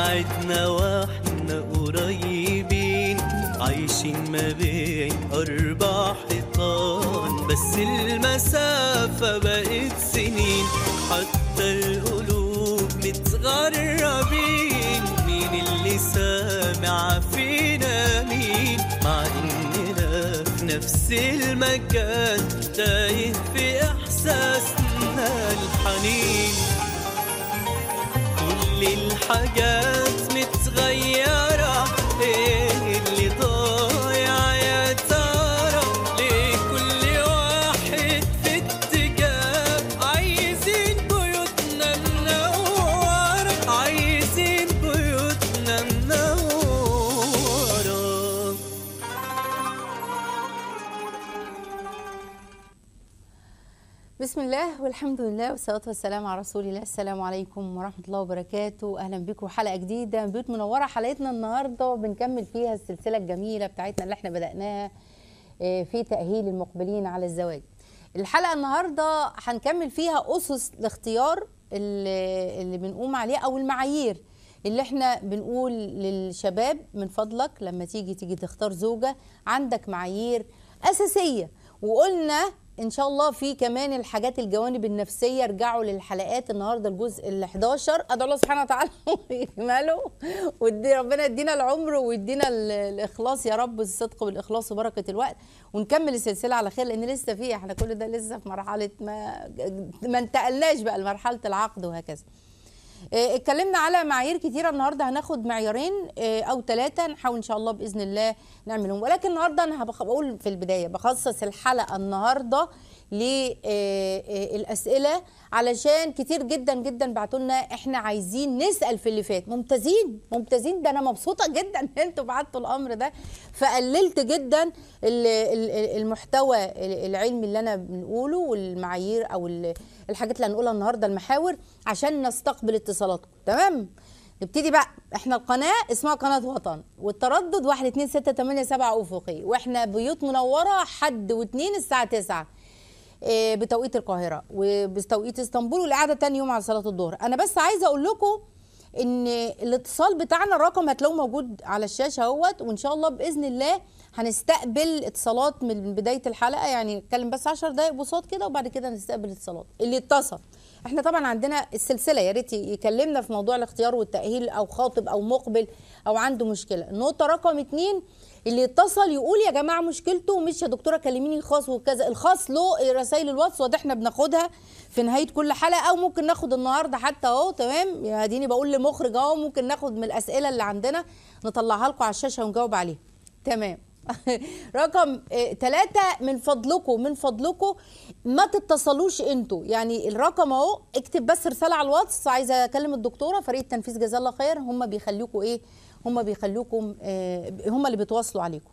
بعدنا واحنا قريبين عايشين ما بين أربع حيطان بس المسافة بقت سنين حتى القلوب متغربين مين اللي سامع فينا مين مع إننا في نفس المكان تايه في إحساسنا الحنين كل الحاجات متغيرة ايه اللي ضايع يا ترى ليه كل واحد في اتجاه عايزين بيوتنا منورة عايزين بيوتنا منورة بسم الله والحمد لله والصلاة والسلام على رسول الله السلام عليكم ورحمة الله وبركاته أهلا بكم حلقة جديدة من بيوت منورة حلقتنا النهاردة بنكمل فيها السلسلة الجميلة بتاعتنا اللي احنا بدأناها آه، في تأهيل المقبلين على الزواج الحلقة النهاردة هنكمل فيها أسس الاختيار اللي, اللي بنقوم عليه أو المعايير اللي احنا بنقول للشباب من فضلك لما تيجي تيجي تختار زوجة عندك معايير أساسية وقلنا ان شاء الله في كمان الحاجات الجوانب النفسيه ارجعوا للحلقات النهارده الجزء ال 11 ادعو الله سبحانه وتعالى يكمله ودي ربنا يدينا العمر ويدينا ال- الاخلاص يا رب الصدق والاخلاص وبركه الوقت ونكمل السلسله على خير لان لسه فيه احنا كل ده لسه في مرحله ما ما انتقلناش بقى لمرحله العقد وهكذا آه، اتكلمنا على معايير كتيره النهارده هناخد معيارين آه، او ثلاثه نحاول ان شاء الله باذن الله نعملهم ولكن النهارده انا هبخ- بقول في البدايه بخصص الحلقه النهارده للاسئله علشان كتير جدا جدا بعتوا لنا احنا عايزين نسال في اللي فات ممتازين ممتازين ده انا مبسوطه جدا ان انتوا بعتوا الامر ده فقللت جدا ال- ال- المحتوى العلمي اللي انا بنقوله والمعايير او ال- الحاجات اللي هنقولها النهارده المحاور عشان نستقبل اتصالاتكم تمام نبتدي بقى احنا القناه اسمها قناه وطن والتردد 1 2 6 8 7 افقي واحنا بيوت منوره حد واثنين الساعه 9 إيه، بتوقيت القاهره وبتوقيت اسطنبول والاعاده تاني يوم على صلاه الظهر انا بس عايزه اقول لكم ان الاتصال بتاعنا الرقم هتلاقوه موجود على الشاشه اهوت وان شاء الله باذن الله هنستقبل اتصالات من بدايه الحلقه يعني نتكلم بس 10 دقائق بصوت كده وبعد كده نستقبل اتصالات اللي اتصل احنا طبعا عندنا السلسله يا ريت يكلمنا في موضوع الاختيار والتاهيل او خاطب او مقبل او عنده مشكله النقطه رقم اتنين اللي اتصل يقول يا جماعه مشكلته مش يا دكتوره كلميني خاص وكذا الخاص له رسائل الواتس وده احنا بناخدها في نهايه كل حلقه او ممكن ناخد النهارده حتى اهو تمام يا ديني بقول لمخرج اهو ممكن ناخد من الاسئله اللي عندنا نطلعها لكم على الشاشه ونجاوب عليها تمام رقم ثلاثة من فضلكم من فضلكم ما تتصلوش انتوا يعني الرقم اهو اكتب بس رسالة على الواتس عايزة اكلم الدكتورة فريق التنفيذ جزاه الله خير هم بيخليكم ايه هم بيخليكم آه هم اللي بيتواصلوا عليكم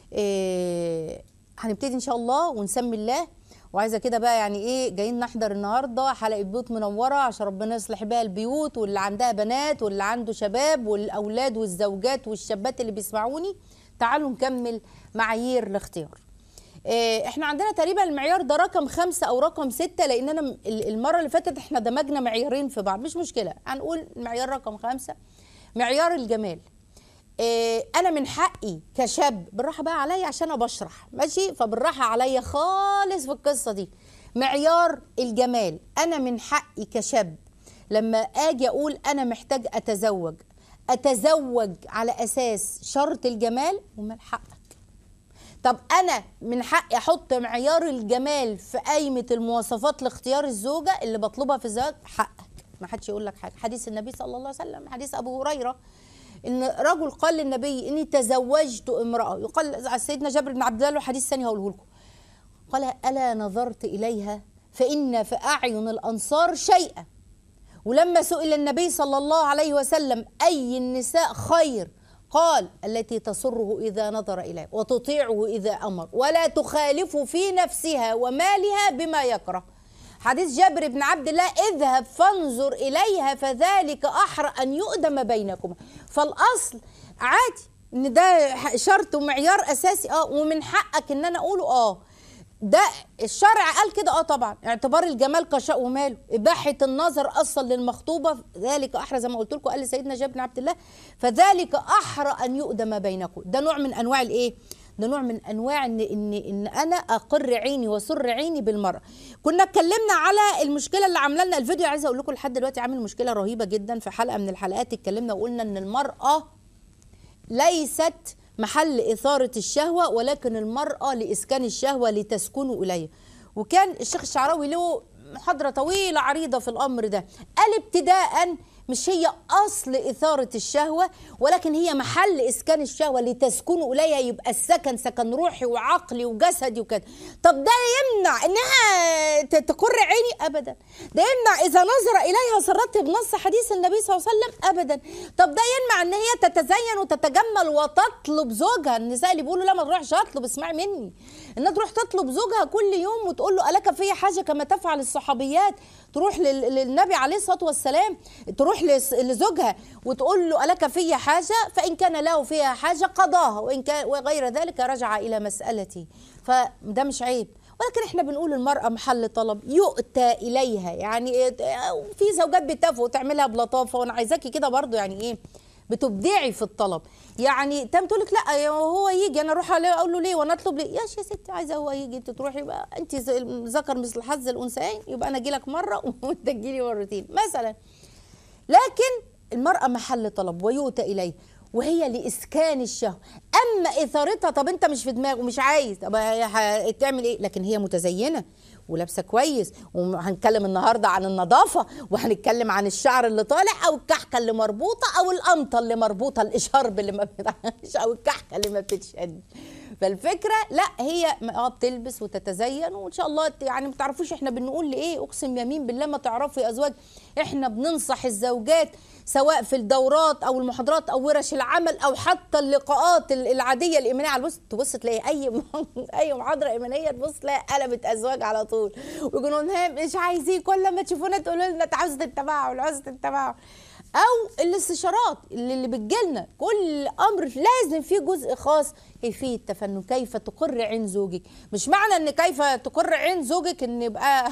آه هنبتدي ان شاء الله ونسمي الله وعايزه كده بقى يعني ايه جايين نحضر النهارده حلقه بيوت منوره عشان ربنا يصلح بيها البيوت واللي عندها بنات واللي عنده شباب والاولاد والزوجات والشابات اللي بيسمعوني تعالوا نكمل معايير الاختيار إيه، احنا عندنا تقريبا المعيار ده رقم خمسة او رقم ستة لان انا م- ال- المرة اللي فاتت احنا دمجنا معيارين في بعض مش مشكلة هنقول معيار رقم خمسة معيار الجمال إيه، انا من حقي كشاب بالراحه بقى عليا عشان انا بشرح ماشي فبالراحه عليا خالص في القصه دي معيار الجمال انا من حقي كشاب لما اجي اقول انا محتاج اتزوج اتزوج على اساس شرط الجمال ومال حقك طب انا من حقي احط معيار الجمال في قائمه المواصفات لاختيار الزوجه اللي بطلبها في الزواج حقك ما حدش يقول لك حاجه حديث النبي صلى الله عليه وسلم حديث ابو هريره ان رجل قال للنبي اني تزوجت امراه يقال على سيدنا جابر بن عبد الله له حديث ثاني هقوله لكم قال الا نظرت اليها فان في اعين الانصار شيئا ولما سئل النبي صلى الله عليه وسلم أي النساء خير قال التي تسره إذا نظر إليها وتطيعه إذا أمر ولا تخالف في نفسها ومالها بما يكره حديث جابر بن عبد الله اذهب فانظر إليها فذلك أحرى أن يؤدم بينكما فالأصل عادي ان ده شرط ومعيار اساسي اه ومن حقك ان انا اقوله اه ده الشرع قال كده اه طبعا اعتبار الجمال كشاء وماله اباحه النظر اصلا للمخطوبه ذلك احرى زي ما قلت لكم قال سيدنا جابر بن عبد الله فذلك احرى ان يؤدم ما بينكم ده نوع من انواع الايه ده نوع من انواع ان ان ان انا اقر عيني واسر عيني بالمراه كنا اتكلمنا على المشكله اللي عامله لنا الفيديو عايزه اقول لكم لحد دلوقتي عامل مشكله رهيبه جدا في حلقه من الحلقات اتكلمنا وقلنا ان المراه ليست محل إثارة الشهوة ولكن المرأة لإسكان الشهوة لتسكنوا إليه وكان الشيخ الشعراوي له محاضرة طويلة عريضة في الأمر ده قال ابتداء مش هي أصل إثارة الشهوة ولكن هي محل إسكان الشهوة لتسكنوا إليها يبقى السكن سكن روحي وعقلي وجسدي وكده طب ده يمنع إنها ت- تقر عيني أبدا ده يمنع إذا نظر إليها سرت بنص حديث النبي صلى الله عليه وسلم أبدا طب ده يمنع إن هي تتزين وتتجمل وتطلب زوجها النساء اللي بيقولوا لا ما تروحش أطلب اسمعي مني إنها تروح تطلب زوجها كل يوم وتقول له ألك في حاجة كما تفعل الصحابيات تروح لل- للنبي عليه الصلاه والسلام تروح لس- لزوجها وتقول له الك في حاجه فان كان له فيها حاجه قضاها وان كان وغير ذلك رجع الى مسالتي فده مش عيب ولكن احنا بنقول المرأة محل طلب يؤتى إليها يعني إيه، في زوجات بتفوا وتعملها بلطافة وأنا عايزاكي كده برضو يعني إيه بتبدعي في الطلب يعني تم تقول لك لا يا هو يجي انا اروح عليه اقول له ليه وانا اطلب ليه يا يا ستي عايزه هو يجي انت تروحي بقى انت زي- ذكر مثل حظ الانثيين يبقى انا اجي لك مره وانت تجي لي مرتين مثلا لكن المرأة محل طلب ويؤتى إليه وهي لإسكان الشهوة أما إثارتها طب أنت مش في دماغه مش عايز طب هي ه- تعمل إيه لكن هي متزينة ولابسة كويس وهنتكلم النهاردة عن النظافة وهنتكلم عن الشعر اللي طالع أو الكحكة اللي مربوطة أو القمطة اللي مربوطة الإشارب اللي ما بتتعملش أو الكحكة اللي ما بتتشد فالفكرة لا هي اه بتلبس وتتزين وان شاء الله ت- يعني ما تعرفوش احنا بنقول لايه اقسم يمين بالله ما تعرفوا يا ازواج احنا بننصح الزوجات سواء في الدورات او المحاضرات او ورش العمل او حتى اللقاءات ال- العاديه الايمانيه على البص تبص تلاقي اي م- اي محاضره ايمانيه تبص تلاقي قلبت ازواج على طول ويقولوا لها مش عايزين كل ما تشوفونا تقولوا لنا "أنت عاوزه التباعد عاوزه التباعد او الاستشارات اللي, اللي بتجيلنا كل امر لازم فيه جزء خاص كيفيه التفنن كيف تقر عين زوجك مش معنى ان كيف تقر عين زوجك ان يبقى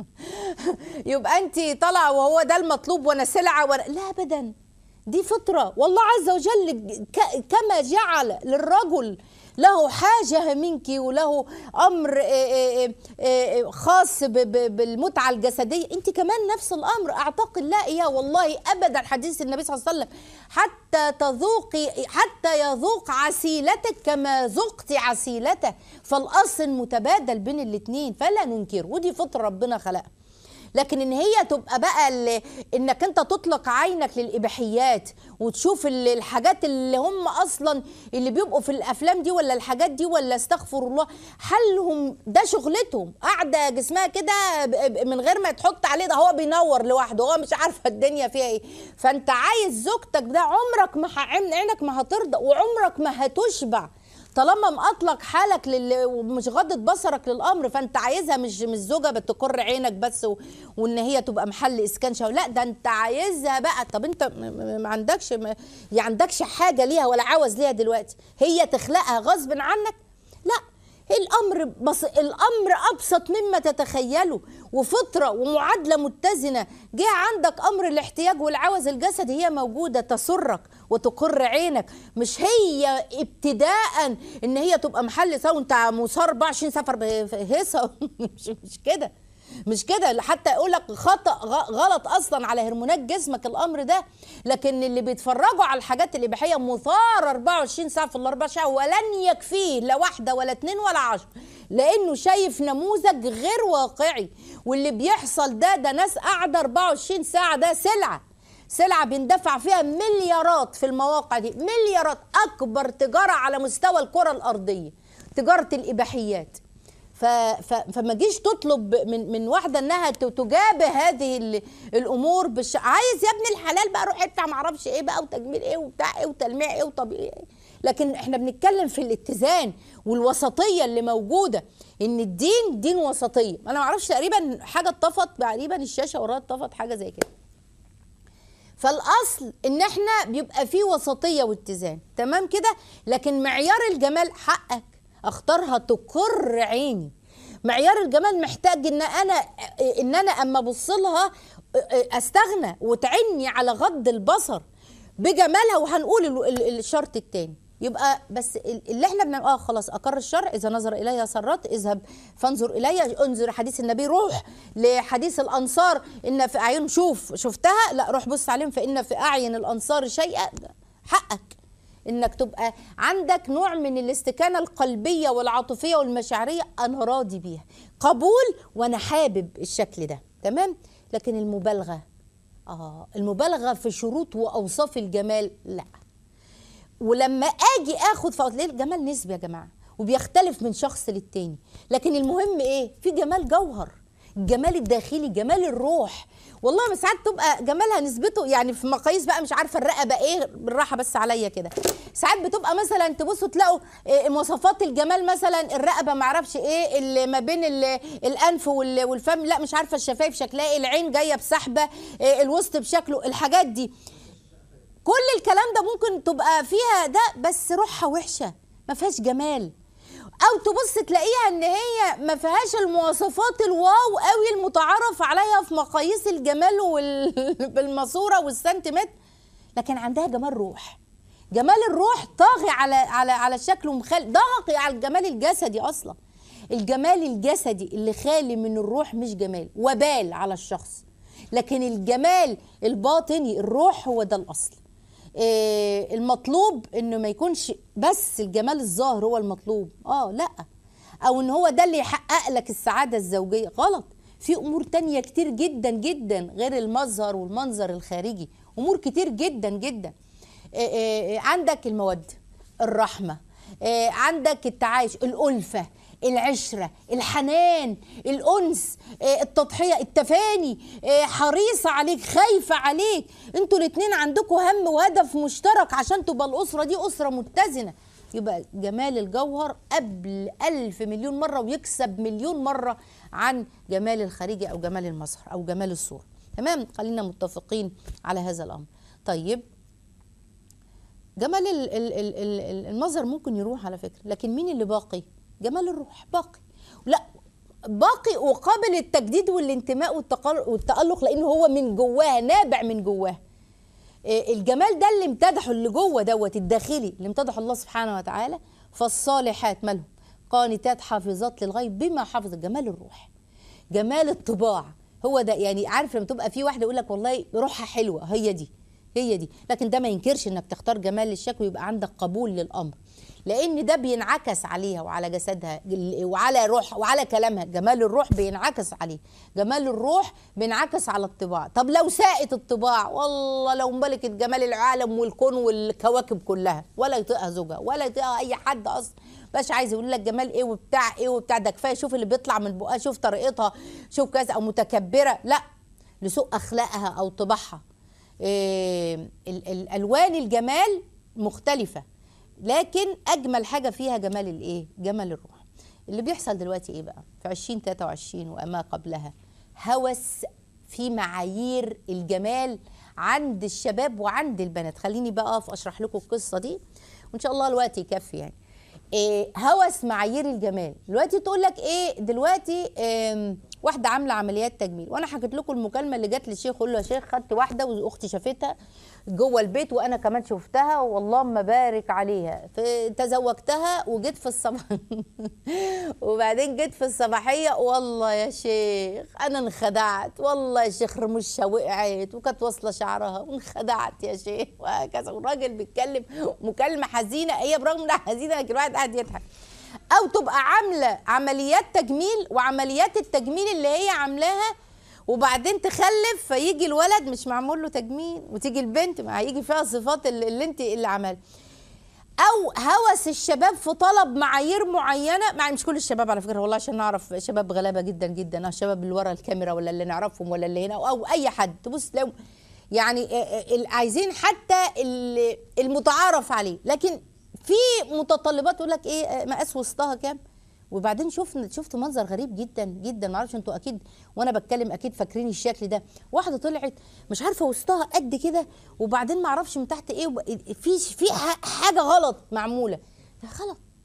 يبقى انت طالعه وهو ده المطلوب وانا سلعه وانا لا ابدا دي فطره والله عز وجل ك- كما جعل للرجل له حاجة منك وله أمر آه، آه، آه، خاص ب- ب- بالمتعة الجسدية أنت كمان نفس الأمر أعتقد لا إياه والله أبدا حديث النبي صلى الله عليه وسلم حتى تذوقي حتى يذوق عسيلتك كما ذقت عسيلته فالأصل متبادل بين الاتنين فلا ننكر ودي فطرة ربنا خلقها لكن ان هي تبقى بقى ال- انك انت تطلق عينك للاباحيات وتشوف ال- الحاجات اللي هم اصلا اللي بيبقوا في الافلام دي ولا الحاجات دي ولا استغفر الله حلهم ده شغلتهم قاعده جسمها كده ب- ب- من غير ما تحط عليه ده هو بينور لوحده هو مش عارفه الدنيا فيها ايه فانت عايز زوجتك ده عمرك ما ه- عين- عينك ما هترضى وعمرك ما هتشبع طالما مأطلق حالك لل... ومش غضت بصرك للامر فانت عايزها مش مش زوجه بتقر عينك بس و... وان هي تبقى محل اسكان شهوه لا ده انت عايزها بقى طب انت م- م- ما عندكش ما يعني عندكش حاجه ليها ولا عاوز ليها دلوقتي هي تخلقها غصب عنك لا الامر بس الامر ابسط مما تتخيله وفطره ومعادله متزنه جه عندك امر الاحتياج والعوز الجسدي هي موجوده تسرك وتقر عينك مش هي ابتداء ان هي تبقى محل سوا انت مصار 24 سفر بهيصه مش مش كده مش كده حتى يقول لك خطا غ- غلط اصلا على هرمونات جسمك الامر ده لكن اللي بيتفرجوا على الحاجات الاباحيه مثار 24 ساعه في الاربع ساعه ولن يكفيه لا واحده ولا اتنين ولا عشر لانه شايف نموذج غير واقعي واللي بيحصل ده ده ناس قاعده 24 ساعه ده سلعه سلعة بيندفع فيها مليارات في المواقع دي مليارات أكبر تجارة على مستوى الكرة الأرضية تجارة الإباحيات ف... ف... فما جيش تطلب من من واحده انها ت- تجابه هذه ال... الامور بالش... عايز يا ابن الحلال بقى روح ادفع معرفش ايه بقى وتجميل ايه وبتاع ايه وتلميع ايه وطبيعي ايه لكن احنا بنتكلم في الاتزان والوسطيه اللي موجوده ان الدين دين وسطيه انا ما اعرفش تقريبا حاجه اتطفت تقريبا الشاشه وراها اتطفت حاجه زي كده فالاصل ان احنا بيبقى فيه وسطيه واتزان تمام كده لكن معيار الجمال حقك اختارها تقر عيني معيار الجمال محتاج ان انا ان انا اما ابص لها استغنى وتعني على غض البصر بجمالها وهنقول ال- ال- الشرط التاني يبقى بس ال- اللي احنا بنعمل اه خلاص اقر الشرع اذا نظر الي سرت اذهب فانظر الي انظر حديث النبي روح لحديث الانصار ان في اعين شوف شفتها لا روح بص عليهم فان في اعين الانصار شيئا حقك انك تبقى عندك نوع من الاستكانه القلبيه والعاطفيه والمشاعريه انا راضي بيها قبول وانا حابب الشكل ده تمام لكن المبالغه اه المبالغه في شروط واوصاف الجمال لا ولما اجي اخد فوق ليه الجمال نسبي يا جماعه وبيختلف من شخص للتاني لكن المهم ايه في جمال جوهر الجمال الداخلي جمال الروح والله ما ساعات تبقى جمالها نسبته يعني في مقاييس بقى مش عارفه الرقبه ايه بالراحه بس عليا كده ساعات بتبقى مثلا تبصوا تلاقوا إيه مواصفات الجمال مثلا الرقبه ما اعرفش ايه اللي ما بين ال- الانف وال- والفم لا مش عارفه الشفايف شكلها ايه العين جايه بسحبه إيه الوسط بشكله الحاجات دي كل الكلام ده ممكن تبقى فيها ده بس روحها وحشه ما فيهاش جمال او تبص تلاقيها ان هي ما فيهاش المواصفات الواو قوي المتعارف عليها في مقاييس الجمال وال... بالماسوره والسنتيمتر لكن عندها جمال روح جمال الروح طاغي على على على الشكل ومخال ضاغي على الجمال الجسدي اصلا الجمال الجسدي اللي خالي من الروح مش جمال وبال على الشخص لكن الجمال الباطني الروح هو ده الاصل إيه المطلوب انه ما يكونش بس الجمال الظاهر هو المطلوب اه لا او ان هو ده اللي يحقق لك السعاده الزوجيه غلط في امور تانية كتير جدا جدا غير المظهر والمنظر الخارجي امور كتير جدا جدا إيه إيه عندك الموده الرحمه إيه عندك التعايش الالفه العشره الحنان الانس إيه التضحيه التفاني إيه حريصه عليك خايفه عليك انتوا الاتنين عندكم هم وهدف مشترك عشان تبقى الاسره دي اسره متزنه يبقى جمال الجوهر قبل ألف مليون مرة ويكسب مليون مرة عن جمال الخارجي أو جمال المظهر أو جمال الصورة تمام خلينا متفقين على هذا الأمر طيب جمال ال- ال- ال- ال- المظهر ممكن يروح على فكرة لكن مين اللي باقي جمال الروح باقي لا باقي وقابل التجديد والانتماء والتقر- والتألق لأنه هو من جواه نابع من جواه إيه الجمال ده اللي امتدحه اللي جوه دوت الداخلي اللي امتدحه الله سبحانه وتعالى فالصالحات مالهم قانتات حافظات للغيب بما حفظ جمال الروح جمال الطباع هو ده يعني عارف لما تبقى في واحده يقول لك والله روحها حلوه هي دي هي دي لكن ده ما ينكرش انك تختار جمال الشكل ويبقى عندك قبول للامر لان ده بينعكس عليها وعلى جسدها وعلى روح وعلى كلامها جمال الروح بينعكس عليه جمال الروح بينعكس على الطباع طب لو ساءت الطباع والله لو ملكت جمال العالم والكون والكواكب كلها ولا يطيقها زوجها ولا يطيقها اي حد اصلا باش عايز يقول لك جمال ايه وبتاع ايه وبتاع ده كفايه شوف اللي بيطلع من بقها شوف طريقتها شوف كذا او متكبره لا لسوء اخلاقها او طباعها إيه ال- الالوان الجمال مختلفه لكن اجمل حاجه فيها جمال الايه جمال الروح اللي بيحصل دلوقتي ايه بقى في 2023 وما قبلها هوس في معايير الجمال عند الشباب وعند البنات خليني بقى اقف اشرح لكم القصه دي وان شاء الله الوقت يكفي يعني إيه هوس معايير الجمال دلوقتي تقول لك ايه دلوقتي إيه واحده عامله عمليات تجميل وانا حكيت لكم المكالمه اللي جت للشيخ قول له يا شيخ خدت واحده واختي شافتها جوه البيت وانا كمان شفتها والله ما بارك عليها تزوجتها وجيت في الصباح وبعدين جيت في الصباحيه والله يا شيخ انا انخدعت والله يا شيخ رموشها وقعت وكانت واصله شعرها وانخدعت يا شيخ وهكذا والراجل بيتكلم مكالمه حزينه هي برغم انها حزينه لكن الواحد قاعد يضحك او تبقى عامله عمليات تجميل وعمليات التجميل اللي هي عاملاها وبعدين تخلف فيجي الولد مش معمول له تجميل وتيجي البنت ما هيجي فيها صفات اللي, اللي انت اللي عملها او هوس الشباب في طلب معايير معينه مع مش كل الشباب على فكره والله عشان نعرف شباب غلابه جدا جدا الشباب اللي ورا الكاميرا ولا اللي نعرفهم ولا اللي هنا او اي حد تبص لو يعني عايزين حتى المتعارف عليه لكن في متطلبات يقول لك ايه مقاس وسطها كام وبعدين شفنا شفت منظر غريب جدا جدا ما اعرفش انتوا اكيد وانا بتكلم اكيد فاكرين الشكل ده واحده طلعت مش عارفه وسطها قد كده وبعدين ما اعرفش من تحت ايه في في حاجه غلط معموله غلط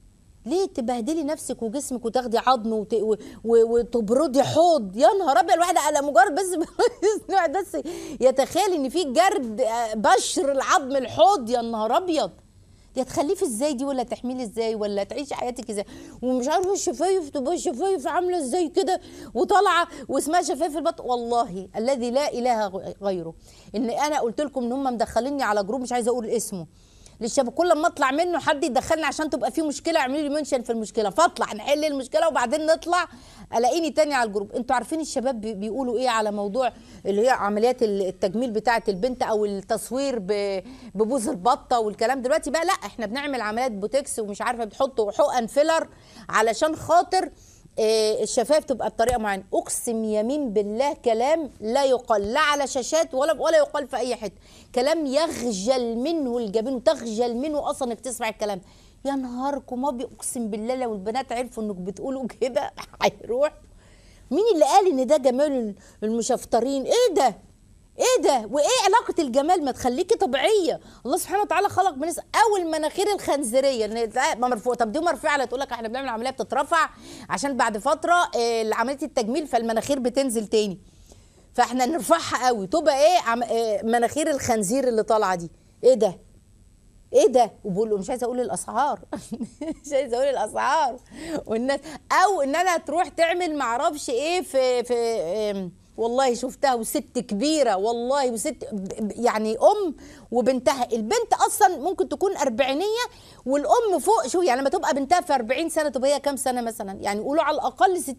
ليه تبهدلي نفسك وجسمك وتاخدي عظم وت... و... و... وتبردي حوض يا نهار ابيض الواحد على مجرد بس الواحد بس يتخيل ان في جرد آه، بشر العظم الحوض يا نهار ابيض دي هتخليه ازاي دي ولا تحميل ازاي ولا تعيشي حياتك ازاي ومش عارفه الشفايف تبقى الشفايف عامله ازاي كده وطالعه واسمها شفايف البطن والله الذي لا اله غيره ان انا قلت لكم ان هم مدخليني على جروب مش عايزه اقول اسمه للشباب كل ما اطلع منه حد يدخلني عشان تبقى في مشكله اعملوا لي منشن في المشكله فاطلع نحل المشكله وبعدين نطلع الاقيني تاني على الجروب انتوا عارفين الشباب بي- بيقولوا ايه على موضوع اللي هي عمليات التجميل بتاعه البنت او التصوير ب- ببوز البطه والكلام دلوقتي بقى لا احنا بنعمل عمليات بوتكس ومش عارفه بتحطوا حقن فيلر علشان خاطر آه، الشفايف تبقى بطريقه معينه اقسم يمين بالله كلام لا يقال لا على شاشات ولا ولا يقال في اي حته كلام يخجل منه الجبين وتخجل منه اصلا انك تسمع الكلام يا نهاركم ابيض اقسم بالله لو البنات عرفوا انك بتقولوا كده هيروح مين اللي قال ان ده جمال المشفطرين ايه ده ايه ده وايه علاقه الجمال ما تخليكي طبيعيه الله سبحانه وتعالى خلق من او المناخير الخنزيريه إن تلاقي ما مرفوع طب دي مرفوعه لا تقول لك احنا بنعمل عمليه بتترفع عشان بعد فتره آه، عمليه التجميل فالمناخير بتنزل تاني فاحنا نرفعها قوي تبقى ايه عم... آه، مناخير الخنزير اللي طالعه دي ايه ده ايه ده وبقول له مش عايزه اقول الاسعار مش عايزه اقول الاسعار والناس او ان انا تروح تعمل معرفش ايه في في آم، والله شفتها وست كبيره والله وست ب- ب- يعني ام وبنتها البنت اصلا ممكن تكون اربعينيه والام فوق شو يعني لما تبقى بنتها في 40 سنه تبقى هي كام سنه مثلا يعني يقولوا على الاقل 60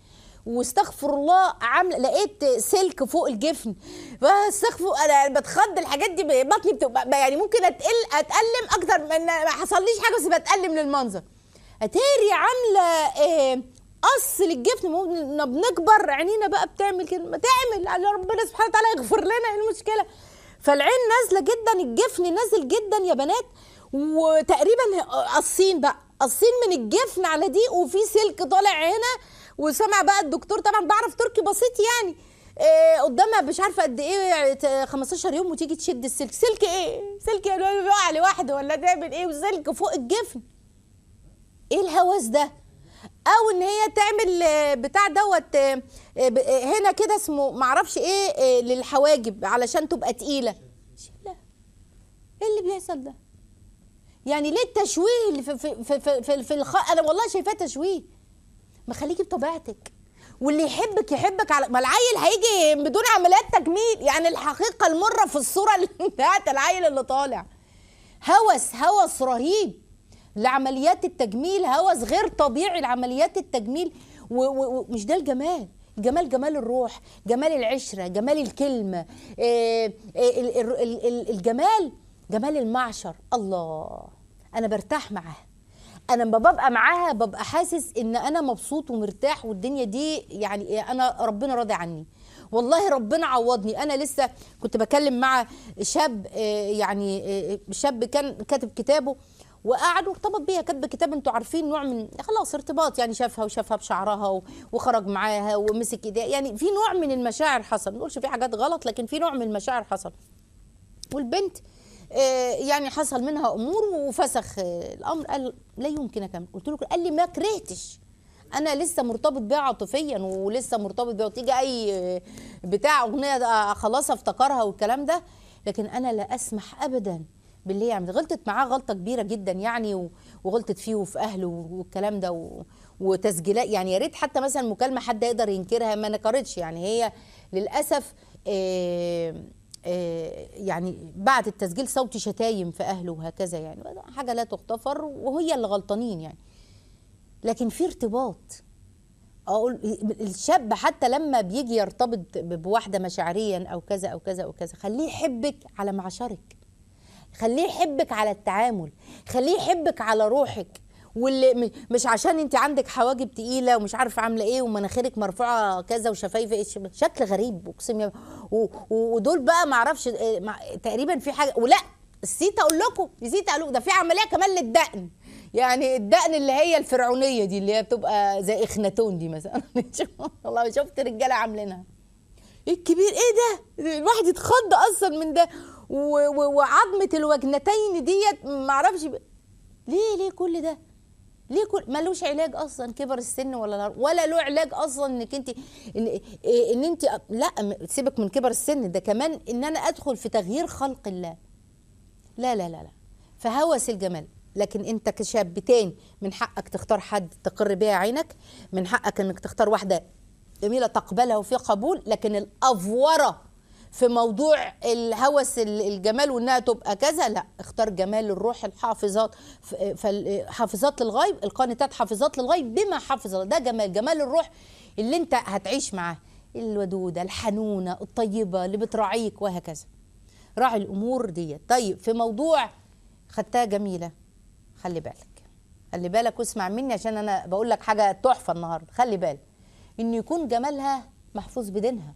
واستغفر الله عامله لقيت سلك فوق الجفن فاستغفر انا بتخض الحاجات دي بطني بتبقى يعني ممكن اتقل اتالم اكتر من ما حصليش حاجه بس بتالم للمنظر اتاري عامله آه، قص للجفن مو- إن بنكبر عينينا بقى بتعمل كده ما تعمل على ربنا سبحانه وتعالى يغفر لنا ايه المشكله فالعين نازله جدا الجفن نازل جدا يا بنات وتقريبا قصين بقى قصين من الجفن على دي وفي سلك طالع هنا وسمع بقى الدكتور طبعا بعرف تركي بسيط يعني إيه قدامها مش عارفه قد ايه يعني ت- 15 يوم وتيجي تشد السلك سلك ايه سلك يعني بيقع لوحده ولا تعمل ايه وسلك فوق الجفن ايه الهوس ده او ان هي تعمل آه، بتاع دوت آه، آه، ب- آه، هنا كده اسمه معرفش ايه آه، للحواجب علشان تبقى تقيله لا ايه اللي بيحصل ده يعني ليه التشويه اللي في في في في, في, في الخ... انا والله شايفاه تشويه ما خليكي بطبيعتك واللي يحبك يحبك على ما العيل هيجي بدون عمليات تجميل يعني الحقيقه المره في الصوره اللي بتاعت العيل اللي طالع هوس هوس رهيب لعمليات التجميل هوس غير طبيعي لعمليات التجميل و- و- ومش ده الجمال الجمال جمال الروح جمال العشرة جمال الكلمة آه، آه، ال- ال- ال- ال- الجمال جمال المعشر الله أنا برتاح معاها انا لما ببقى معاها ببقى حاسس ان انا مبسوط ومرتاح والدنيا دي يعني انا ربنا راضي عني والله ربنا عوضني انا لسه كنت بكلم مع شاب آه، يعني آه، شاب كان كاتب كتابه وقعد وارتبط بيها كاتبه كتاب انتوا عارفين نوع من خلاص ارتباط يعني شافها وشافها بشعرها و- وخرج معاها ومسك ايديها يعني في نوع من المشاعر حصل ما نقولش في حاجات غلط لكن في نوع من المشاعر حصل والبنت آه، يعني حصل منها امور وفسخ آه، الامر قال لا يمكن اكمل قلت له قال لي ما كرهتش انا لسه مرتبط بيها عاطفيا ولسه مرتبط بيها وتيجي اي آه، بتاع اغنيه ده خلاص افتكرها والكلام ده لكن انا لا اسمح ابدا باللي هي عملت غلطت معاه غلطه كبيره جدا يعني و- وغلطت فيه وفي اهله والكلام ده و- وتسجيلات يعني يا ريت حتى مثلا مكالمه حد يقدر ينكرها ما نكرتش يعني هي للاسف آه آه، يعني بعد التسجيل صوتي شتايم في اهله وهكذا يعني حاجه لا تغتفر وهي اللي غلطانين يعني لكن في ارتباط اقول الشاب حتى لما بيجي يرتبط ب- بواحده مشاعريا او كذا او كذا او كذا خليه يحبك على معشرك خليه يحبك على التعامل خليه يحبك على روحك واللي م- مش عشان انت عندك حواجب تقيله ومش عارفه عامله ايه ومناخيرك مرفوعه كذا وشفايفك إيه ش- شكل غريب اقسم يا- و- و- ودول بقى ما اعرفش إيه، مع- تقريبا في حاجه ولا نسيت اقول لكم نسيت اقول لكم ده في عمليه كمان للدقن يعني الدقن اللي هي الفرعونيه دي اللي هي بتبقى زي اخناتون دي مثلا والله شفت رجاله عاملينها ايه الكبير ايه ده الواحد يتخض اصلا من ده و- و- وعظمه الوجنتين ديت معرفش ب... ليه ليه كل ده ليه كل ملوش علاج اصلا كبر السن ولا لا ولا له علاج اصلا انك انت ان, إيه ان انت لا م- سيبك من كبر السن ده كمان ان انا ادخل في تغيير خلق الله لا لا لا لا فهوس الجمال لكن انت كشاب تاني من حقك تختار حد تقر بيها عينك من حقك انك تختار واحده جميله تقبلها وفي قبول لكن الافوره في موضوع الهوس ال- الجمال وانها تبقى كذا لا اختار جمال الروح الحافظات ف- فال- حافظات للغيب القانتات حافظات للغيب بما حفظ الله. ده جمال جمال الروح اللي انت هتعيش معاه الودوده الحنونه الطيبه اللي بتراعيك وهكذا راعي الامور دي طيب في موضوع خدتها جميله خلي بالك خلي بالك واسمع مني عشان انا بقول لك حاجه تحفه النهارده خلي بالك ان يكون جمالها محفوظ بدينها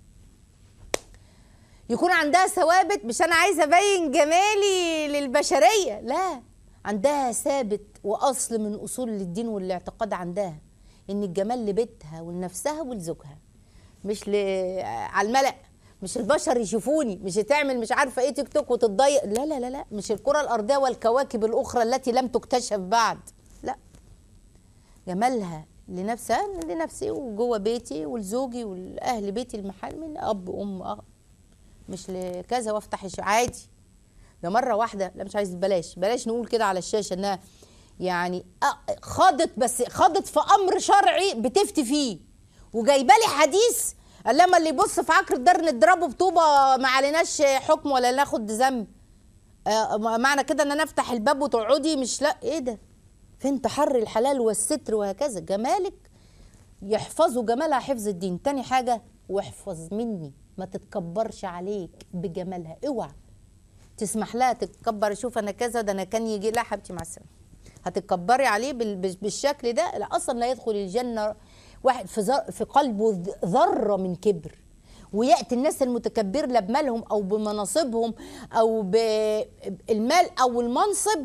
يكون عندها ثوابت مش انا عايزه ابين جمالي للبشريه لا عندها ثابت واصل من اصول الدين والاعتقاد عندها ان الجمال لبيتها ولنفسها ولزوجها مش ل... على الملأ مش البشر يشوفوني مش تعمل مش عارفه ايه تيك توك وتتضايق لا لا لا لا مش الكره الارضيه والكواكب الاخرى التي لم تكتشف بعد لا جمالها لنفسها لنفسي وجوه بيتي ولزوجي ولاهل بيتي المحل من اب ام أخ مش لكذا وافتح الش- عادي ده مره واحده لا مش عايز بلاش بلاش نقول كده على الشاشه انها يعني أ- خاضت بس خاضت في امر شرعي بتفتي فيه وجايبه لي حديث قال لما اللي يبص في عكر الدار نضربه بطوبه ما عليناش حكم ولا ناخد ذنب آه، معنى كده ان انا افتح الباب وتقعدي مش لا ايه ده فين تحري الحلال والستر وهكذا جمالك يحفظوا جمالها حفظ الدين تاني حاجة واحفظ مني ما تتكبرش عليك بجمالها اوعى تسمح لها تتكبر شوف انا كذا ده انا كان يجي لا حبيبتي مع السلامه هتتكبري عليه بال- بال- بالشكل ده لا اصلا لا يدخل الجنه واحد في ذر- في قلبه ذ- ذره من كبر وياتي الناس المتكبر لا بمالهم او بمناصبهم او بالمال او المنصب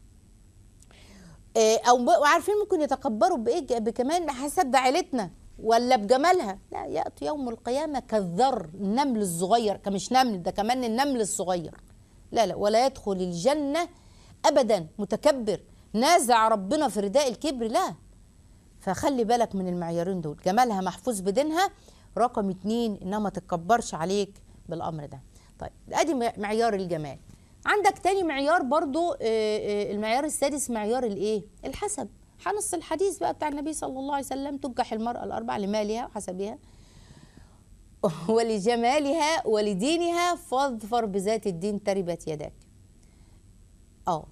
آه، او ب- وعارفين ممكن يتكبروا بايه ج- بكمان حسب ده عيلتنا ولا بجمالها لا ياتي يوم القيامه كالذر النمل الصغير كمش نمل ده كمان النمل الصغير لا لا ولا يدخل الجنه ابدا متكبر نازع ربنا في رداء الكبر لا فخلي بالك من المعيارين دول جمالها محفوظ بدينها رقم اتنين انها ما تتكبرش عليك بالامر ده طيب ادي مع- معيار الجمال عندك تاني معيار برضو آه، آه، المعيار السادس معيار الايه الحسب هنص الحديث بقى بتاع النبي صلى الله عليه وسلم تنكح المرأة الأربع لمالها وحسبها ولجمالها ولدينها فاظفر بذات الدين تربت يداك اه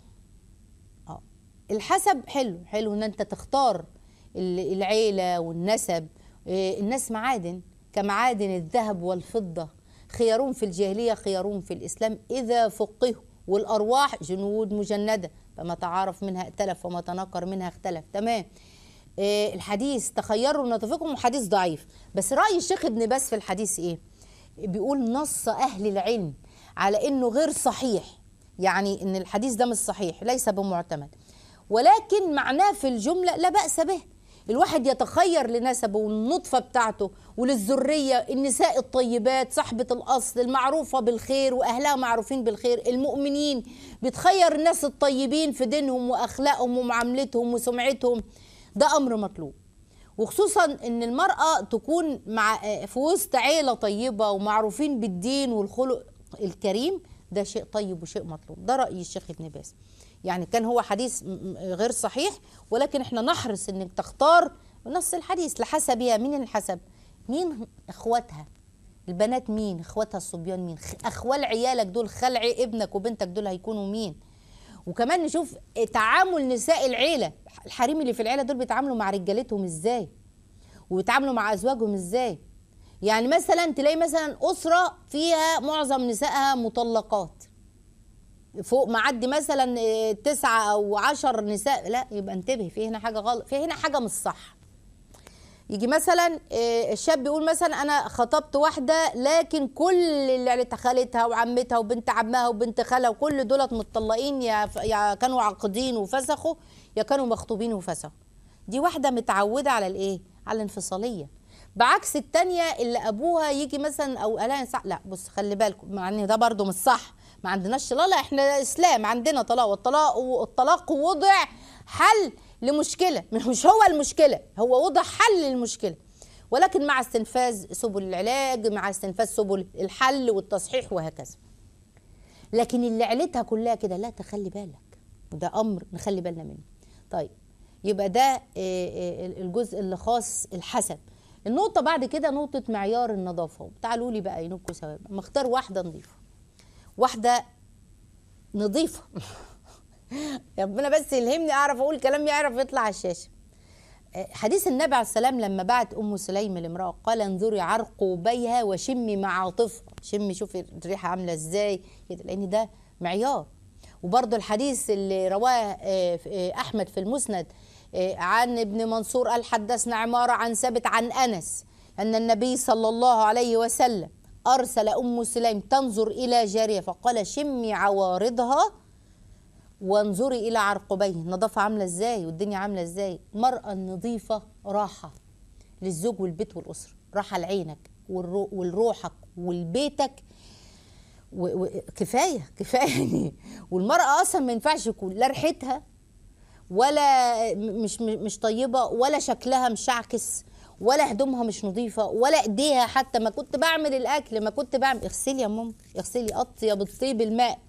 اه الحسب حلو حلو ان انت تختار ال- العيله والنسب إيه، الناس معادن كمعادن الذهب والفضه خيارون في الجاهليه خيارون في الاسلام اذا فقهوا والارواح جنود مجنده فما تعارف منها ائتلف وما تناكر منها اختلف تمام إيه، الحديث تخيروا نتفقهم حديث ضعيف بس راي الشيخ ابن باز في الحديث ايه بيقول نص اهل العلم على انه غير صحيح يعني ان الحديث ده مش صحيح ليس بمعتمد ولكن معناه في الجمله لا باس به الواحد يتخير لنسبه والنطفه بتاعته وللذريه النساء الطيبات صاحبه الاصل المعروفه بالخير واهلها معروفين بالخير المؤمنين بتخير الناس الطيبين في دينهم واخلاقهم ومعاملتهم وسمعتهم ده امر مطلوب وخصوصا ان المراه تكون مع في وسط عيله طيبه ومعروفين بالدين والخلق الكريم ده شيء طيب وشيء مطلوب ده راي الشيخ ابن باز يعني كان هو حديث م- م- غير صحيح ولكن احنا نحرص انك تختار نص الحديث لحسبها مين الحسب مين اخواتها البنات مين اخواتها الصبيان مين خ- اخوال عيالك دول خلع ابنك وبنتك دول هيكونوا مين وكمان نشوف تعامل نساء العيله الحريم اللي في العيله دول بيتعاملوا مع رجالتهم ازاي وبيتعاملوا مع ازواجهم ازاي يعني مثلا تلاقي مثلا اسره فيها معظم نسائها مطلقات فوق معدي مثلا إيه، تسعة او عشر نساء لا يبقى انتبه في هنا حاجه غلط في هنا حاجه مش صح يجي مثلا إيه، الشاب يقول مثلا انا خطبت واحده لكن كل اللي عيلتها خالتها وعمتها وبنت عمها وبنت خالها وكل دولت متطلقين يا ف- يا كانوا عاقدين وفسخوا يا كانوا مخطوبين وفسخوا دي واحده متعوده على الايه على الانفصاليه بعكس التانية اللي ابوها يجي مثلا او قالها صح لا بص خلي بالكم مع ان ده برضو مش صح ما عندناش لا لا احنا اسلام عندنا طلاق والطلاق والطلاق وضع حل لمشكله مش هو المشكله هو وضع حل للمشكله ولكن مع استنفاذ سبل العلاج مع استنفاذ سبل الحل والتصحيح وهكذا لكن اللي علتها كلها كده لا تخلي بالك وده امر نخلي بالنا منه طيب يبقى ده آه، آه، الجزء اللي خاص الحسب النقطة بعد كده نقطة معيار النظافة تعالوا لي بقى ينكوا سوا مختار واحدة نظيفة واحدة نظيفة ربنا بس يلهمني اعرف اقول كلام يعرف يطلع على الشاشة آه، حديث النبي عليه السلام لما بعت ام سليم لامراه قال انظري عرقوبيها وشمي معاطفها شمي شوفي الريحه عامله ازاي كده لان ده معيار وبرضه الحديث اللي رواه آه، في- آه، احمد في المسند آه، عن ابن منصور قال حدثنا عماره عن ثابت عن انس ان النبي صلى الله عليه وسلم ارسل ام سليم تنظر الى جاريه فقال شمي عوارضها وانظري الى عرقبيه النظافه عامله ازاي والدنيا عامله ازاي المراه النظيفه راحه للزوج والبيت والاسره راحه لعينك والرو- ولروحك ولبيتك و- و- كفايه كفايه يعني والمراه اصلا ما ينفعش يكون لا ريحتها ولا م- مش مش طيبه ولا شكلها مشعكس ولا هدومها مش نظيفه ولا ايديها حتى ما كنت بعمل الاكل ما كنت بعمل اغسلي يا ماما اغسلي اطيب الطيب الماء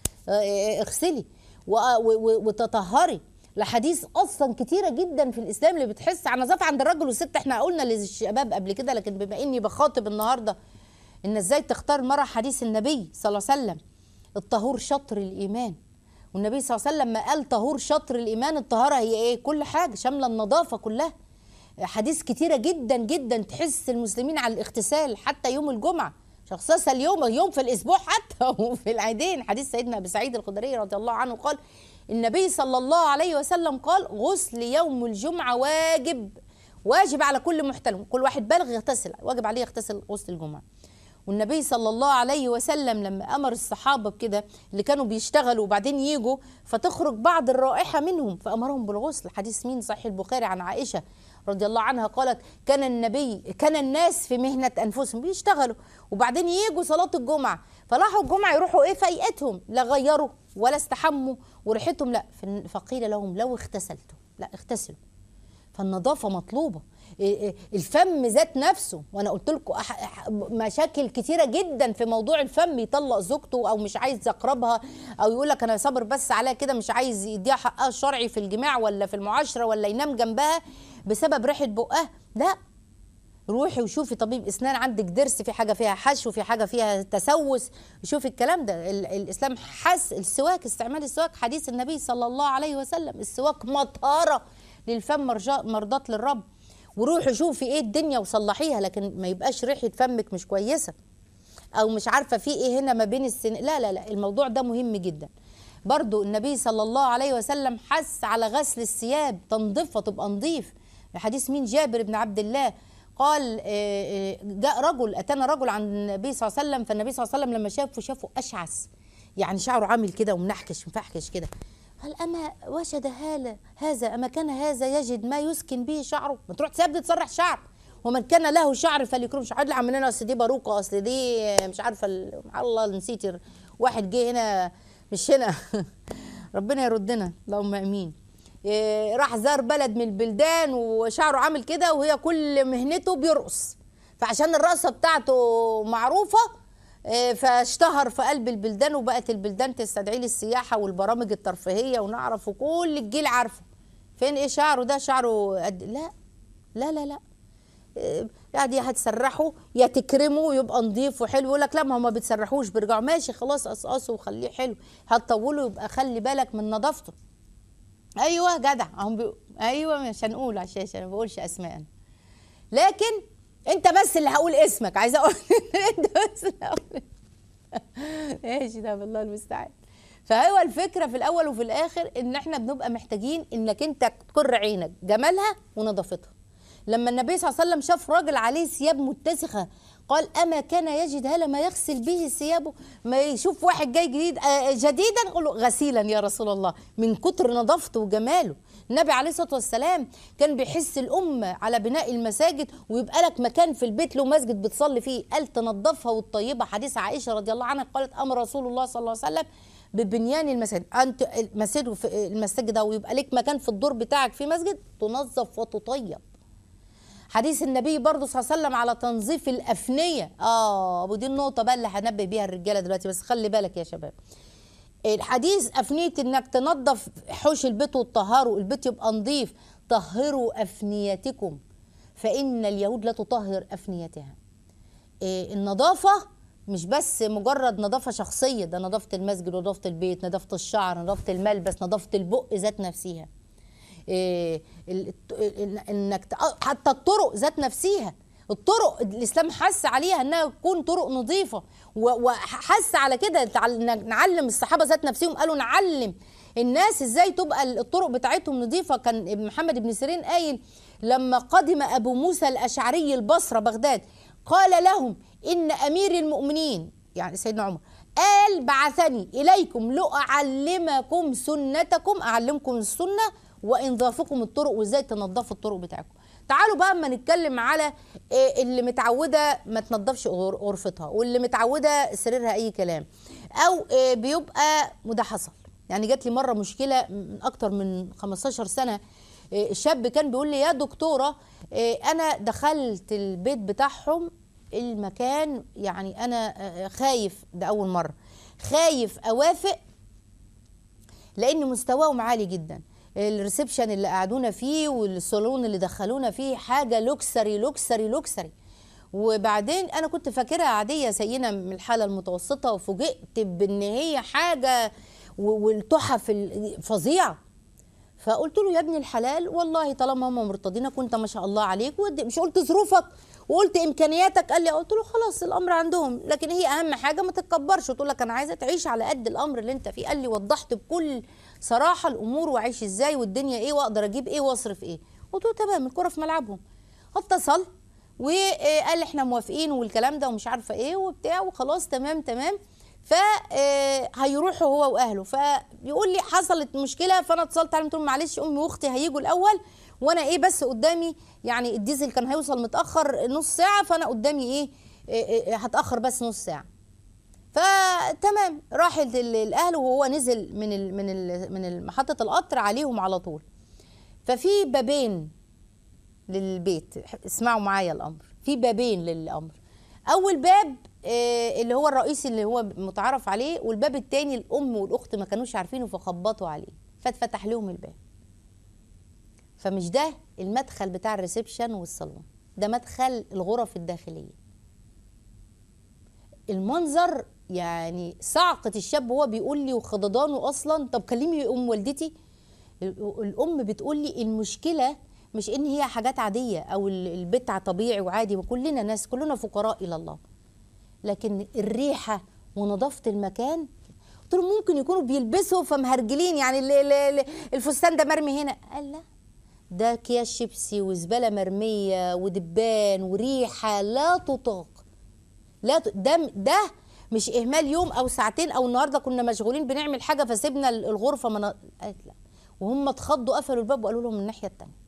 آه، اغسلي و- و- و- وتطهري لحديث اصلا كتيره جدا في الاسلام اللي بتحس عن نظافه عند الرجل والست احنا قلنا للشباب قبل كده لكن بما اني بخاطب النهارده ان ازاي تختار المراه حديث النبي صلى الله عليه وسلم الطهور شطر الايمان والنبي صلى الله عليه وسلم لما قال طهور شطر الايمان الطهاره هي ايه كل حاجه شامله النظافه كلها حديث كتيره جدا جدا تحس المسلمين على الاغتسال حتى يوم الجمعه شخصها اليوم يوم في الاسبوع حتى وفي العيدين حديث سيدنا ابي سعيد الخدري رضي الله عنه قال النبي صلى الله عليه وسلم قال غسل يوم الجمعه واجب واجب على كل محتلم كل واحد بالغ يغتسل واجب عليه يغتسل غسل الجمعه والنبي صلى الله عليه وسلم لما امر الصحابه بكده اللي كانوا بيشتغلوا وبعدين يجوا فتخرج بعض الرائحه منهم فامرهم بالغسل حديث مين صحيح البخاري عن عائشه رضي الله عنها قالت كان النبي كان الناس في مهنه انفسهم بيشتغلوا وبعدين يجوا صلاه الجمعه فراحوا الجمعه يروحوا ايه فايقتهم لا غيروا ولا استحموا وريحتهم لا فقيل لهم لو اغتسلتم لا اغتسلوا فالنظافة مطلوبة إيه إيه الفم ذات نفسه وانا قلت لكم أح- أح- مشاكل كتيره جدا في موضوع الفم يطلق زوجته او مش عايز يقربها او يقول لك انا صابر بس عليها كده مش عايز يديها حقها الشرعي في الجماع ولا في المعاشره ولا ينام جنبها بسبب ريحه بقها لا روحي وشوفي طبيب اسنان عندك ضرس في حاجه فيها حشو في حاجه فيها تسوس شوفي الكلام ده ال- الاسلام حس السواك استعمال السواك حديث النبي صلى الله عليه وسلم السواك مطهره للفم مرجا- مرضاة للرب وروحي شوفي ايه الدنيا وصلحيها لكن ما يبقاش ريحه فمك مش كويسه او مش عارفه في ايه هنا ما بين السن لا لا لا الموضوع ده مهم جدا برضو النبي صلى الله عليه وسلم حث على غسل الثياب تنظيفها تبقى نظيف حديث مين جابر بن عبد الله قال آه، آه، جاء رجل اتانا رجل عن النبي صلى الله عليه وسلم فالنبي صلى الله عليه وسلم لما شافه شافه اشعث يعني شعره عامل كده ومنحكش مفحكش كده قال اما وجد هذا هذا اما كان هذا يجد ما يسكن به شعره ما تروح تسيب تسرح شعر ومن كان له شعر فليكرم شعر اللي عاملين اصل دي باروكه اصل دي مش عارفه ال- الله نسيت ال- واحد جه هنا مش هنا ربنا يردنا اللهم امين إيه، راح زار بلد من البلدان وشعره عامل كده وهي كل مهنته بيرقص فعشان الرقصه بتاعته معروفه إيه، فاشتهر في قلب البلدان وبقت البلدان تستدعي للسياحه والبرامج الترفيهيه ونعرف وكل الجيل عارفه فين ايه شعره ده شعره قد لا لا لا لا إيه، يعني يا هتسرحه يا تكرمه يبقى نظيف وحلو يقول لك لا ما هم ما بتسرحوش بيرجعوا ماشي خلاص قصقصه وخليه حلو هتطوله يبقى خلي بالك من نظافته ايوه جدع هم بي... ايوه مش هنقول على الشاشه انا ما بقولش اسماء أنا. لكن انت بس اللي هقول اسمك عايزه اقول انت بس اللي هقول ماشي ده بالله المستعان فهو الفكره في الاول وفي الاخر ان احنا بنبقى محتاجين انك انت تقر عينك جمالها ونظافتها لما النبي صلى الله عليه وسلم شاف راجل عليه ثياب متسخه قال اما كان يجد هل ما يغسل به ثيابه ما يشوف واحد جاي جديد آه، جديدا يقول له غسيلا يا رسول الله من كتر نظافته وجماله النبي عليه الصلاه والسلام كان بيحس الامه على بناء المساجد ويبقى لك مكان في البيت له مسجد بتصلي فيه قال تنظفها والطيبه حديث عائشه رضي الله عنها قالت امر رسول الله صلى الله عليه وسلم ببنيان المساجد انت المسجد في المسجد ده ويبقى لك مكان في الدور بتاعك في مسجد تنظف وتطيب حديث النبي برضه صلى الله عليه وسلم على تنظيف الافنيه اه ودي النقطه بقى اللي هنبه بيها الرجاله دلوقتي بس خلي بالك يا شباب الحديث أفنية إنك تنظف حوش البيت وتطهره البيت يبقى نظيف طهروا أفنيتكم فإن اليهود لا تطهر أفنيتها إيه، النظافة مش بس مجرد نظافة شخصية ده نظافة المسجد ونظافة البيت نظافة الشعر نظافة الملبس نظافة البق ذات نفسها إيه، ال- الت- إن- انك ت- آه، حتى الطرق ذات نفسها الطرق الاسلام حث عليها انها تكون طرق نظيفه و- وحث على كده تعل- ن- نعلم الصحابه ذات نفسهم قالوا نعلم الناس ازاي تبقى الطرق بتاعتهم نظيفه كان ابن محمد بن سيرين قايل لما قدم ابو موسى الاشعري البصره بغداد قال لهم ان امير المؤمنين يعني سيدنا عمر قال بعثني اليكم لاعلمكم سنتكم اعلمكم السنه وانظافكم الطرق وازاي تنظفوا الطرق بتاعكم تعالوا بقى اما نتكلم على إيه اللي متعوده ما تنظفش غر- غرفتها واللي متعوده سريرها اي كلام او إيه بيبقى وده حصل يعني جات لي مره مشكله من اكتر من 15 سنه إيه شاب كان بيقول لي يا دكتوره إيه انا دخلت البيت بتاعهم المكان يعني انا آه، خايف ده اول مره خايف اوافق لان مستواهم عالي جدا الريسبشن اللي قعدونا فيه والصالون اللي دخلونا فيه حاجه لوكسري لوكسري لوكسري وبعدين انا كنت فاكرها عاديه سيئه من الحاله المتوسطه وفوجئت بان هي حاجه و- والتحف ال- فظيعه فقلت له يا ابن الحلال والله طالما هم مرتضينك وانت ما شاء الله عليك ودي مش قلت ظروفك وقلت امكانياتك قال لي قلت له خلاص الامر عندهم لكن هي اهم حاجه ما تتكبرش وتقول لك انا عايزه تعيش على قد الامر اللي انت فيه قال لي وضحت بكل صراحه الامور واعيش ازاي والدنيا ايه واقدر اجيب ايه واصرف ايه قلت له تمام الكره في ملعبهم اتصل وقال احنا موافقين والكلام ده ومش عارفه ايه وبتاع وخلاص تمام تمام فهيروحوا هو واهله فبيقول لي حصلت مشكله فانا اتصلت عليه قلت له معلش امي واختي هيجوا الاول وانا ايه بس قدامي يعني الديزل كان هيوصل متاخر نص ساعه فانا قدامي ايه, إيه, إيه هتاخر بس نص ساعه فتمام راحت ال- الاهل وهو نزل من ال من ال من محطه القطر عليهم على طول ففي بابين للبيت اسمعوا معايا الامر في بابين للامر اول باب آه، اللي هو الرئيسي اللي هو متعارف عليه والباب التاني الام والاخت ما كانوش عارفينه فخبطوا عليه فاتفتح لهم الباب فمش ده المدخل بتاع الريسبشن والصالون ده مدخل الغرف الداخليه المنظر يعني صعقة الشاب وهو بيقول لي وخضضانه اصلا طب كلمي ام والدتي ال- الام بتقول لي المشكله مش ان هي حاجات عاديه او ال- البيت طبيعي وعادي وكلنا ناس كلنا فقراء الى الله لكن الريحه ونظافه المكان قلت له ممكن يكونوا بيلبسوا فمهرجلين يعني ال- ال- ال- الفستان ده مرمي هنا قال لا ده اكياس شيبسي وزباله مرميه ودبان وريحه لا تطاق لا ت- ده ده مش اهمال يوم او ساعتين او النهارده كنا مشغولين بنعمل حاجه فسيبنا ال- الغرفه من قالت لا وهم اتخضوا قفلوا الباب وقالوا لهم من الناحيه التانيه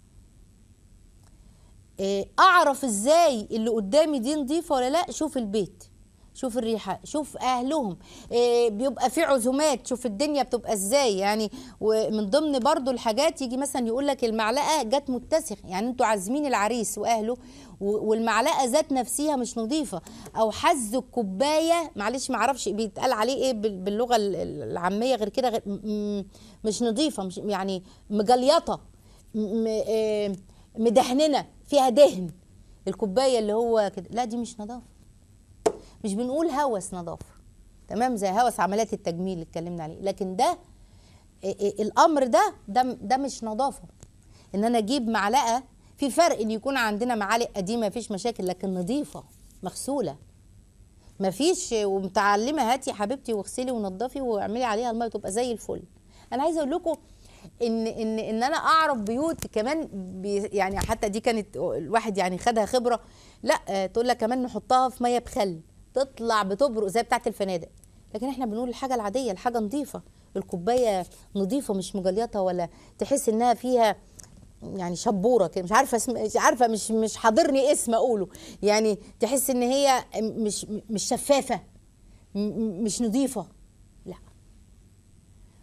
إيه، اعرف ازاي اللي قدامي دي نظيفه ولا لا شوف البيت شوف الريحه شوف اهلهم إيه بيبقى في عزومات شوف الدنيا بتبقى ازاي يعني ومن ضمن برضو الحاجات يجي مثلا يقول لك المعلقه جت متسخ يعني انتوا عازمين العريس واهله و- والمعلقه ذات نفسها مش نظيفه او حز الكوبايه معلش ما اعرفش بيتقال عليه ايه بال- باللغه ال- ال- العاميه غير كده غير م- م- مش نظيفه مش يعني مجليطه م- م- إيه، مدهننه فيها دهن الكوبايه اللي هو كده لا دي مش نظافه مش بنقول هوس نظافه تمام زي هوس عمليات التجميل اللي اتكلمنا عليه لكن ده إيه إيه الامر ده ده ده مش نظافه ان انا اجيب معلقه في فرق ان يكون عندنا معالق قديمه مفيش مشاكل لكن نظيفه مغسوله مفيش ومتعلمه هاتي يا حبيبتي واغسلي ونضفي واعملي عليها الميه تبقى زي الفل انا عايزه اقول لكم ان ان ان انا اعرف بيوت كمان بي يعني حتى دي كانت الواحد يعني خدها خبره لا آه، تقول لك كمان نحطها في ميه بخل تطلع بتبرق زي بتاعه الفنادق لكن احنا بنقول الحاجه العاديه الحاجه نظيفه الكوبايه نظيفه مش مجليطه ولا تحس انها فيها يعني شبوره كده مش عارفه اسم مش عارفه مش مش حاضرني اسم اقوله يعني تحس ان هي مش مش شفافه م- م- مش نظيفه لا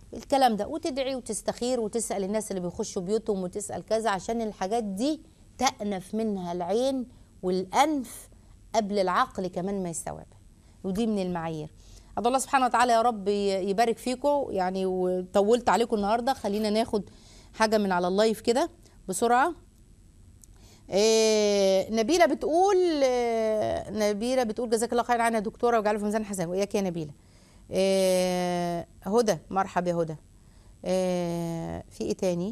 الكلام ده وتدعي وتستخير وتسال الناس اللي بيخشوا بيوتهم وتسال كذا عشان الحاجات دي تأنف منها العين والانف قبل العقل كمان ما يستوعبها ودي من المعايير أدعو الله سبحانه وتعالى يا رب ي- يبارك فيكم يعني وطولت عليكم النهارده خلينا ناخد حاجه من على اللايف كده بسرعه إيه نبيله بتقول إيه نبيله بتقول جزاك الله خير عنها دكتوره وجعله في ميزان حسن واياك يا نبيله إيه هدى مرحبا يا هدى إيه في ايه تاني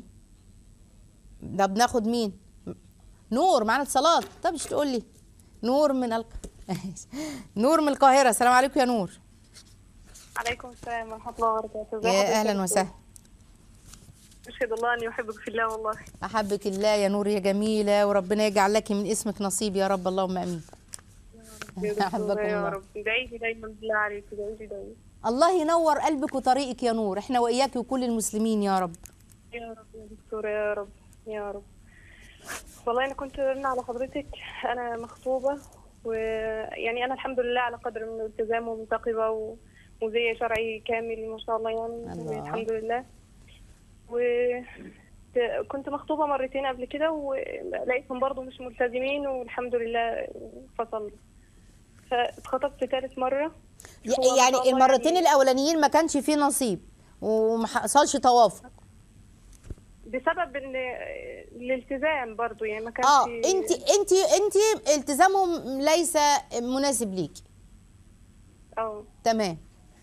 ده بناخد مين نور معانا اتصالات طب مش تقول لي نور من الق... نور من القاهره السلام عليكم يا نور عليكم السلام ورحمة الله وبركاته ازي يا حضرتك اهلا دكتور؟ وسهلا أشهد الله أني أحبك في الله والله احبك الله يا نور يا جميله وربنا يجعل لك من اسمك نصيب يا رب اللهم امين يا دكتور، أحبكم يا الله. رب ادعي لي دايما بالله عليك ادعي لي دايما الله ينور قلبك وطريقك يا نور احنا واياك وكل المسلمين يا رب يا رب يا دكتورة يا رب يا رب والله أنا كنت رن على حضرتك أنا مخطوبة ويعني أنا الحمد لله على قدر من الالتزام ومنتقبة و... وزي شرعي كامل ما شاء الله يعني الله. الحمد لله و كنت مخطوبة مرتين قبل كده ولقيتهم برضو مش ملتزمين والحمد لله فصلت فاتخطبت ثالث مرة ي- هو ما شاء يعني الله المرتين يعني الاولانيين ما كانش فيه نصيب وما حصلش توافق بسبب ان الالتزام برضو يعني ما كانش اه انت انت انت التزامهم ليس مناسب ليكي اه تمام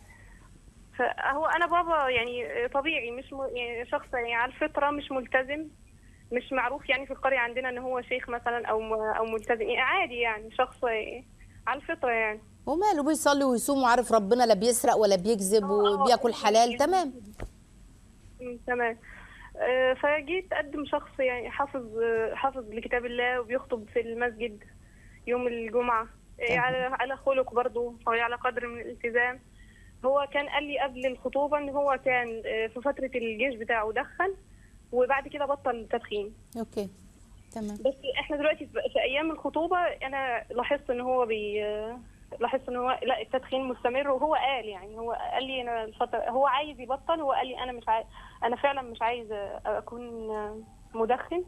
فهو انا بابا يعني طبيعي مش م... يعني شخص يعني على الفطره مش ملتزم مش معروف يعني في القريه عندنا ان هو شيخ مثلا او م... او ملتزم يعني عادي يعني شخص على الفطره يعني وماله بيصلي ويصوم وعارف ربنا لا بيسرق ولا بيكذب آه، آه، وبياكل آه، حلال يعني- تمام مم، تمام آه، فجيت اقدم شخص يعني حافظ آه، حافظ لكتاب الله وبيخطب في المسجد يوم الجمعه آه، تمام. على على خلق برضه او على قدر من الالتزام هو كان قال لي قبل الخطوبه ان هو كان آه، في فتره الجيش بتاعه دخن وبعد كده بطل تدخين اوكي تمام بس احنا دلوقتي في في ايام الخطوبه انا لاحظت ان هو بي آه، لاحظت ان هو لا التدخين مستمر وهو قال يعني هو قال لي انا الفتره هو عايز يبطل هو قال لي انا مش عايز انا فعلا مش عايز اكون مدخن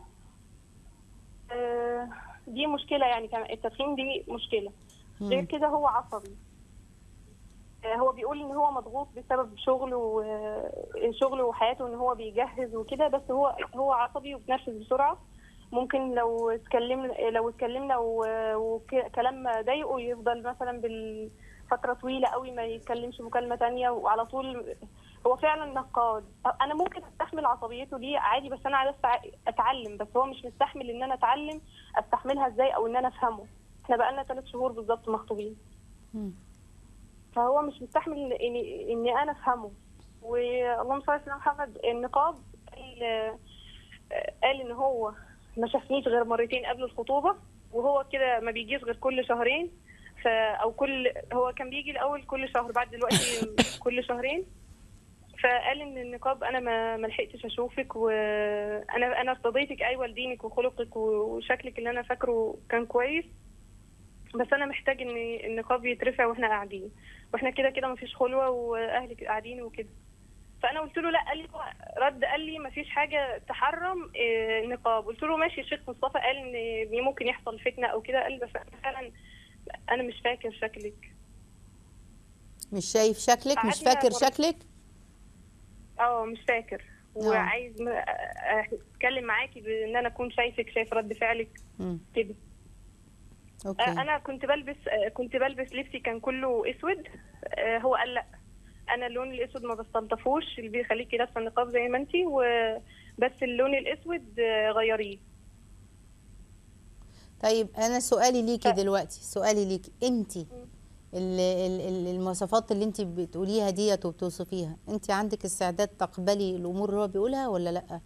آه، دي مشكله يعني كمان التدخين دي مشكله غير مم. كده هو عصبي آه، هو بيقول ان هو مضغوط بسبب شغله و- شغله وحياته ان هو بيجهز وكده بس هو هو عصبي وبنرفز بسرعه ممكن لو اتكلمنا لو اتكلمنا و- وكلام ضايقه يفضل مثلا بالفتره طويله قوي ما يتكلمش مكالمه تانية وعلى طول هو فعلا نقاد انا ممكن استحمل عصبيته دي عادي بس انا عايزه أستع- اتعلم بس هو مش مستحمل ان انا اتعلم استحملها ازاي او ان انا افهمه احنا بقالنا ثلاث شهور بالظبط مخطوبين مم. فهو مش مستحمل اني اني انا افهمه واللهم صل على سيدنا محمد النقاب قال قال ان هو ما شافنيش غير مرتين قبل الخطوبه وهو كده ما بيجيش غير كل شهرين ف او كل هو كان بيجي الاول كل شهر بعد دلوقتي كل شهرين فقال ان النقاب انا ما ما لحقتش اشوفك وانا انا ارتضيتك ايوه لدينك وخلقك وشكلك اللي انا فاكره كان كويس بس انا محتاج ان النقاب يترفع واحنا قاعدين واحنا كده كده مفيش خلوه واهلك قاعدين وكده فانا قلت له لا قال لي رد قال لي مفيش حاجه تحرم آه، النقاب قلت له ماشي الشيخ مصطفى قال ان ممكن يحصل فتنه او كده قال لي بس أنا فعلا انا مش فاكر شكلك مش شايف شكلك مش قعدنا فاكر مرة- شكلك اه مش فاكر وعايز م- آه، اتكلم معاكي بان انا اكون شايفك شايف رد فعلك مم. كده اوكي آه، انا كنت بلبس آه، كنت بلبس لبسي كان كله اسود آه، هو قال لا انا اللون الاسود ما بستلطفوش اللي بيخليكي لابسه النقاب زي ما انتي وبس اللون الاسود آه، غيريه طيب انا سؤالي ليكي ف- دلوقتي سؤالي ليكي انت المواصفات اللي انت بتقوليها ديت وبتوصفيها انت عندك استعداد تقبلي الامور اللي هو بيقولها ولا لا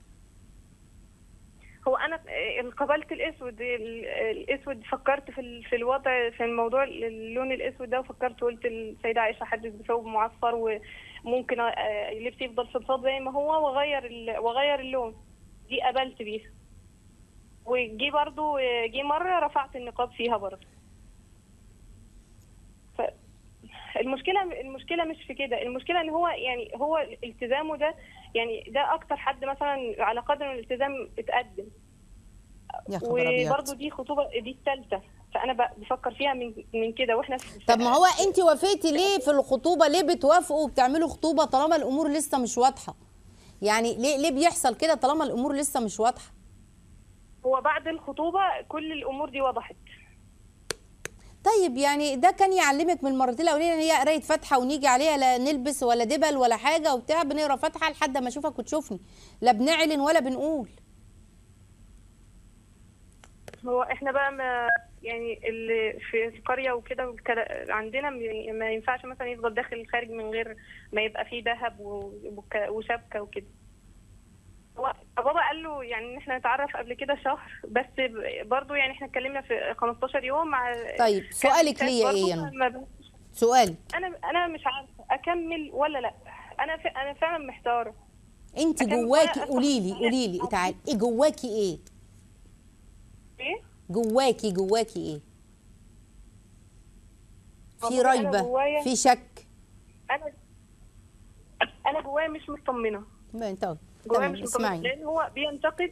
هو انا آه، قبلت الاسود ال- الاسود فكرت في ال- في الوضع في الموضوع اللون الاسود ده وفكرت قلت السيده عائشه حدث بثوب معصفر وممكن آه، لبسي يفضل فضفاض زي ما هو واغير ال- واغير اللون دي قبلت بيها وجي برضو جه مرة رفعت النقاب فيها برضو ف... المشكله المشكله مش في كده المشكله ان هو يعني هو التزامه ده يعني ده اكتر حد مثلا على قدر من الالتزام اتقدم يا خبر ابيض وبرضه دي خطوبه دي الثالثه فانا ب- بفكر فيها من من كده واحنا في طب ما هو انت وافقتي ليه في الخطوبه ليه بتوافقوا وبتعملوا خطوبه طالما الامور لسه مش واضحه يعني ليه ليه بيحصل كده طالما الامور لسه مش واضحه هو بعد الخطوبه كل الامور دي وضحت طيب يعني ده كان يعلمك من المرتين الاولانيه ان هي قرايه فاتحه ونيجي عليها لا نلبس ولا دبل ولا حاجه وبتاع بنقرا فاتحه لحد ما اشوفك وتشوفني لا بنعلن ولا بنقول هو احنا بقى ما يعني اللي في القريه وكده والكلا- عندنا م- ما ينفعش مثلا يفضل داخل الخارج من غير ما يبقى فيه ذهب و- وك- وشبكه وكده هو بابا قال له يعني ان احنا نتعرف قبل كده شهر بس ب- برضه يعني احنا اتكلمنا في 15 يوم مع طيب، كان سؤالك فات ليا برضه إيه يا نور؟ ما- سؤالي انا انا مش عارفه اكمل ولا لا انا ف... انا فعلا محتاره انت أكمل جواكي ولا قولي لي أدخل؟ قولي لي تعالي ايه جواكي ايه ايه جواكي جواكي ايه في والله أنا ريبه جوايا- في شك انا انا جوايا مش مطمنه ما انت جوايا تمام مش مطمنه اسمعي لان هو بينتقد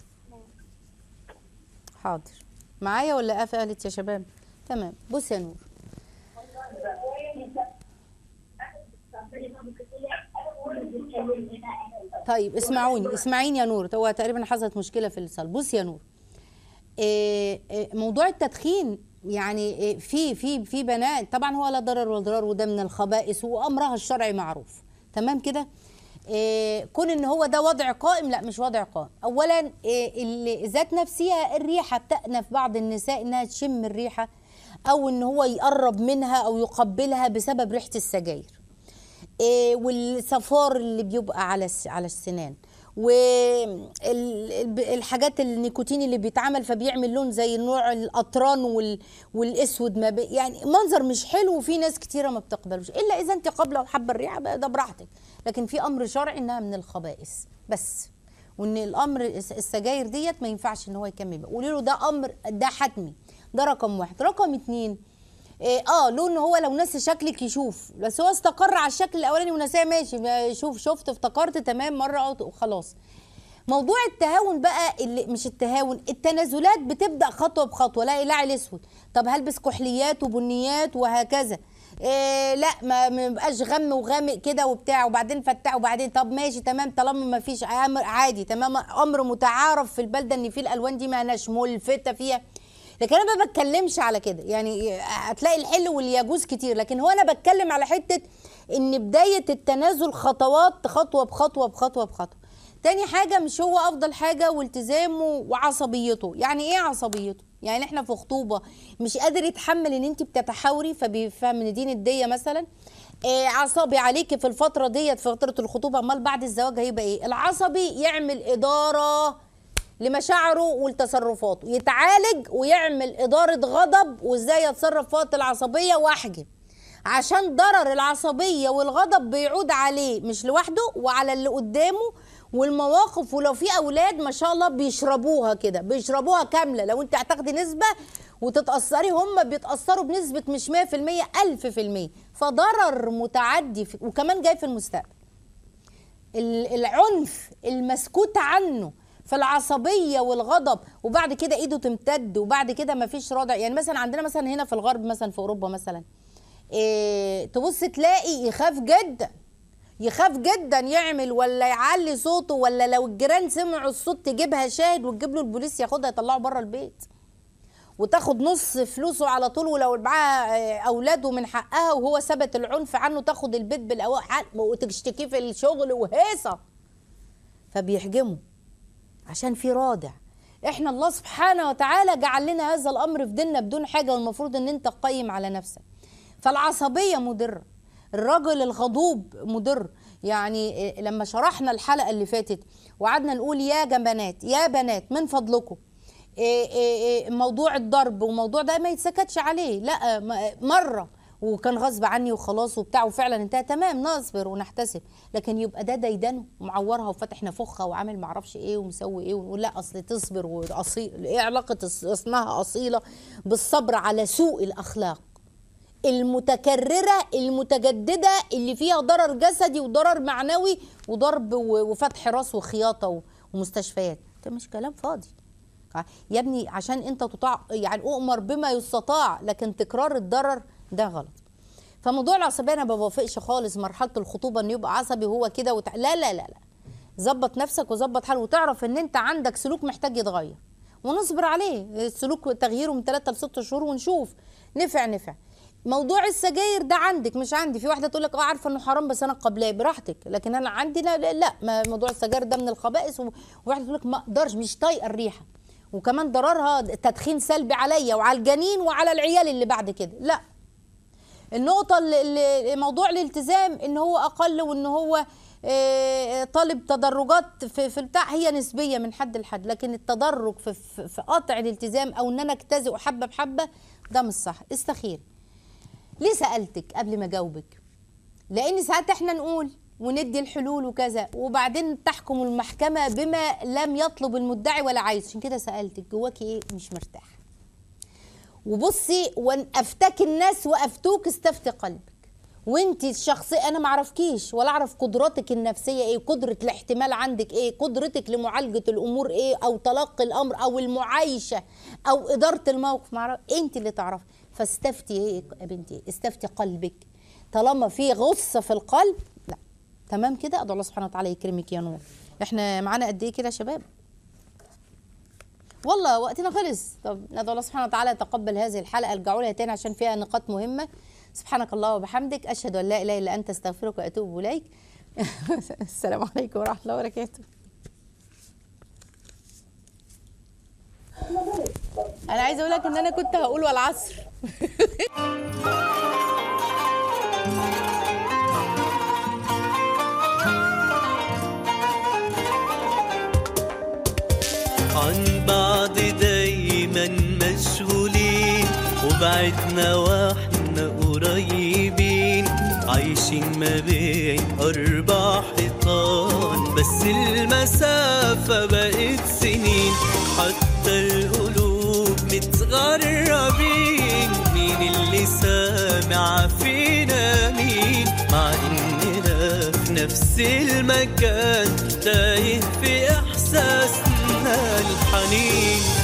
حاضر معايا ولا قفلت يا شباب تمام بص يا نور طيب اسمعوني اسمعيني يا نور هو تقريبا حصلت مشكله في الاتصال بص يا نور إيه إيه موضوع التدخين يعني إيه في في في بنات طبعا هو لا ضرر ولا ضرار وده من الخبائث وامرها الشرعي معروف تمام كده إيه كون ان هو ده وضع قائم لا مش وضع قائم اولا إيه اللي ذات نفسها الريحه بتأنف بعض النساء انها تشم الريحه او ان هو يقرب منها او يقبلها بسبب ريحه السجاير إيه والصفار اللي بيبقى على الس- على السنان والحاجات النيكوتين اللي بيتعمل فبيعمل لون زي نوع القطران وال والاسود ما بي يعني منظر مش حلو وفي ناس كتيره ما بتقبلوش الا اذا انت قابله وحابه الريحه بقى ده براحتك لكن في امر شرعي انها من الخبائث بس وان الامر الس- السجاير ديت ما ينفعش ان هو يكمل بقى قولي له ده امر ده حتمي ده رقم واحد رقم اتنين إيه اه له ان هو لو نسي شكلك يشوف بس هو استقر على الشكل الاولاني ونساه ماشي ما شوف شفت افتكرت تمام مره أو وخلاص موضوع التهاون بقى اللي مش التهاون التنازلات بتبدا خطوه بخطوه لا اله الا اسود طب هلبس كحليات وبنيات وهكذا إيه لا ما ما يبقاش غم وغامق كده وبتاع وبعدين فتح وبعدين طب ماشي تمام طالما ما فيش امر عادي تمام امر متعارف في البلده ان في الالوان دي ما اناش ملفته فيها لكن انا ما بتكلمش على كده يعني هتلاقي الحل واليجوز كتير لكن هو انا بتكلم على حته ان بدايه التنازل خطوات خطوه بخطوه بخطوه بخطوه تاني حاجه مش هو افضل حاجه والتزامه وعصبيته يعني ايه عصبيته يعني احنا في خطوبه مش قادر يتحمل ان انت بتتحاوري فبيفهم ان دي نديه مثلا إيه عصبي عليكي في الفتره ديت في فتره الخطوبه امال بعد الزواج هيبقى ايه العصبي يعمل اداره لمشاعره ولتصرفاته يتعالج ويعمل إدارة غضب وإزاي يتصرف في وقت العصبية وأحجم عشان ضرر العصبية والغضب بيعود عليه مش لوحده وعلى اللي قدامه والمواقف ولو في أولاد ما شاء الله بيشربوها كده بيشربوها كاملة لو أنت هتاخدي نسبة وتتأثري هم بيتأثروا بنسبة مش 100% 1000% فضرر متعدي في وكمان جاي في المستقبل ال- العنف المسكوت عنه في العصبية والغضب وبعد كده ايده تمتد وبعد كده مفيش رادع يعني مثلا عندنا مثلا هنا في الغرب مثلا في اوروبا مثلا إيه تبص تلاقي يخاف جدا يخاف جدا يعمل ولا يعلي صوته ولا لو الجيران سمعوا الصوت تجيبها شاهد وتجيب له البوليس ياخدها يطلعه بره البيت وتاخد نص فلوسه على طول ولو معاها آه، اولاده من حقها وهو ثبت العنف عنه تاخد البيت بالاوائل وتشتكيه في الشغل وهيصه فبيحجموا عشان في رادع احنا الله سبحانه وتعالى جعل لنا هذا الامر في ديننا بدون حاجه والمفروض ان انت قيم على نفسك فالعصبيه مضره الرجل الغضوب مضر يعني إيه، لما شرحنا الحلقه اللي فاتت وقعدنا نقول يا بنات يا بنات من فضلكم إيه إيه إيه موضوع الضرب وموضوع ده ما يتسكتش عليه لا م- مره وكان غصب عني وخلاص وبتاع وفعلا انتهى تمام نصبر ونحتسب لكن يبقى ده ديدنه ومعورها وفاتح نافوخها وعامل معرفش ايه ومسوي ايه ونقول لا اصل تصبر واصيل ايه علاقه الص- اصلها اصيله بالصبر على سوء الاخلاق المتكرره المتجدده اللي فيها ضرر جسدي وضرر معنوي وضرب و- وفتح راس وخياطه و- ومستشفيات ده مش كلام فاضي يا ابني عشان انت تطاع يعني اؤمر بما يستطاع لكن تكرار الضرر ده غلط فموضوع العصبيه انا ما بوافقش خالص مرحله الخطوبه ان يبقى عصبي هو كده وتع... لا لا لا لا ظبط نفسك وظبط حالك وتعرف ان انت عندك سلوك محتاج يتغير ونصبر عليه السلوك تغييره من 3 ل 6 شهور ونشوف نفع نفع موضوع السجاير ده عندك مش عندي في واحده تقول لك اه عارفه انه حرام بس انا قابلاه براحتك لكن انا عندي لا لا, لا ما موضوع السجاير ده من الخبائث و- وواحده تقول لك ما اقدرش مش طايقه الريحه وكمان ضررها تدخين سلبي عليا وعلى الجنين وعلى العيال اللي بعد كده لا النقطة اللي- اللي موضوع الالتزام ان هو اقل وان هو آه، طالب تدرجات في في البتاع هي نسبية من حد لحد لكن التدرج في في في قطع الالتزام او ان انا اجتزئ حبة بحبة ده مش صح استخير ليه سألتك قبل ما اجاوبك لان ساعات احنا نقول وندي الحلول وكذا وبعدين تحكم المحكمة بما لم يطلب المدعي ولا عايز عشان كده سألتك جواكي ايه مش مرتاح وبصي وان افتك الناس وافتوك استفتي قلبك وانت الشخصيه انا ما اعرفكيش ولا اعرف قدراتك النفسيه ايه قدره الاحتمال عندك ايه قدرتك لمعالجه الامور ايه او تلقي الامر او المعايشه او اداره الموقف ما اعرف انت اللي تعرفي فاستفتي ايه يا بنتي استفتي قلبك طالما في غصه في القلب لا تمام كده ادعو الله سبحانه وتعالى يكرمك يا نور احنا معانا قد ايه كده يا شباب والله وقتنا خلص طب ندعو الله سبحانه وتعالى يتقبل هذه الحلقه ارجعوا لها تاني عشان فيها نقاط مهمه سبحانك الله وبحمدك اشهد ان لا اله الا انت استغفرك واتوب اليك السلام عليكم ورحمه الله وبركاته انا عايزه اقول لك ان انا كنت هقول والعصر عن بعض دايما مشغولين وبعدنا واحنا قريبين عايشين ما بين أربع حيطان بس المسافة بقت سنين حتى القلوب متغربين مين اللي سامع فينا مين مع إننا في نفس المكان تايه في إحساسنا الحنين